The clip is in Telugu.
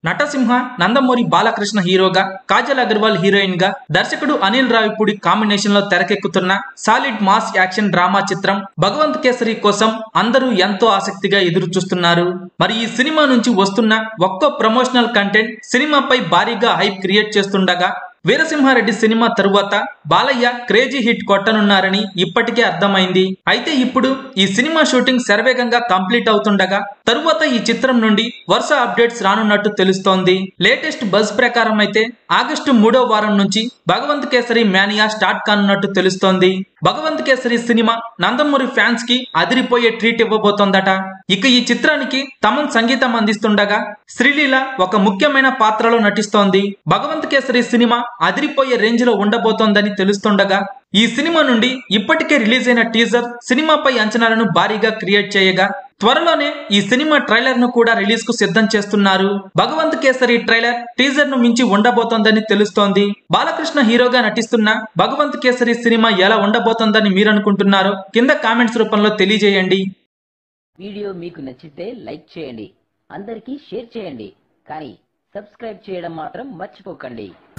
నటసింహ నందమూరి బాలకృష్ణ హీరోగా కాజల్ అగర్వాల్ హీరోయిన్ గా దర్శకుడు అనిల్ రావిపూడి కాంబినేషన్ లో తెరకెక్కుతున్న సాలిడ్ మాస్ యాక్షన్ డ్రామా చిత్రం భగవంత్ కేసరి కోసం అందరూ ఎంతో ఆసక్తిగా ఎదురు చూస్తున్నారు మరి ఈ సినిమా నుంచి వస్తున్న ఒక్కో ప్రమోషనల్ కంటెంట్ సినిమాపై భారీగా హైప్ క్రియేట్ చేస్తుండగా వీరసింహారెడ్డి సినిమా తరువాత బాలయ్య క్రేజీ హిట్ కొట్టనున్నారని ఇప్పటికే అర్థమైంది అయితే ఇప్పుడు ఈ సినిమా షూటింగ్ శరవేగంగా కంప్లీట్ అవుతుండగా తరువాత ఈ చిత్రం నుండి వరుస అప్డేట్స్ రానున్నట్టు తెలుస్తోంది లేటెస్ట్ బజ్ ప్రకారం అయితే ఆగస్టు మూడో వారం నుంచి భగవంత్ కేసరి మ్యానియా స్టార్ట్ కానున్నట్టు తెలుస్తోంది భగవంత్ కేసరి సినిమా నందమూరి ఫ్యాన్స్ కి అదిరిపోయే ట్రీట్ ఇవ్వబోతోందట ఇక ఈ చిత్రానికి తమన్ సంగీతం అందిస్తుండగా శ్రీలీల ఒక ముఖ్యమైన పాత్రలో నటిస్తోంది భగవంత్ కేసరి సినిమా అదిరిపోయే రేంజ్ లో ఉండబోతోందని తెలుస్తుండగా ఈ సినిమా నుండి ఇప్పటికే రిలీజ్ అయిన టీజర్ సినిమాపై అంచనాలను భారీగా క్రియేట్ చేయగా త్వరలోనే ఈ సినిమా ట్రైలర్ ను కూడా రిలీజ్ కు సిద్ధం చేస్తున్నారు భగవంత్ కేసరి ట్రైలర్ టీజర్ ను మించి ఉండబోతోందని తెలుస్తోంది బాలకృష్ణ హీరోగా నటిస్తున్న భగవంత్ కేసరి సినిమా ఎలా ఉండబోతోందని మీరు అనుకుంటున్నారో కింద కామెంట్స్ రూపంలో తెలియజేయండి వీడియో మీకు నచ్చితే లైక్ చేయండి అందరికీ షేర్ చేయండి కానీ సబ్స్క్రైబ్ చేయడం మాత్రం మర్చిపోకండి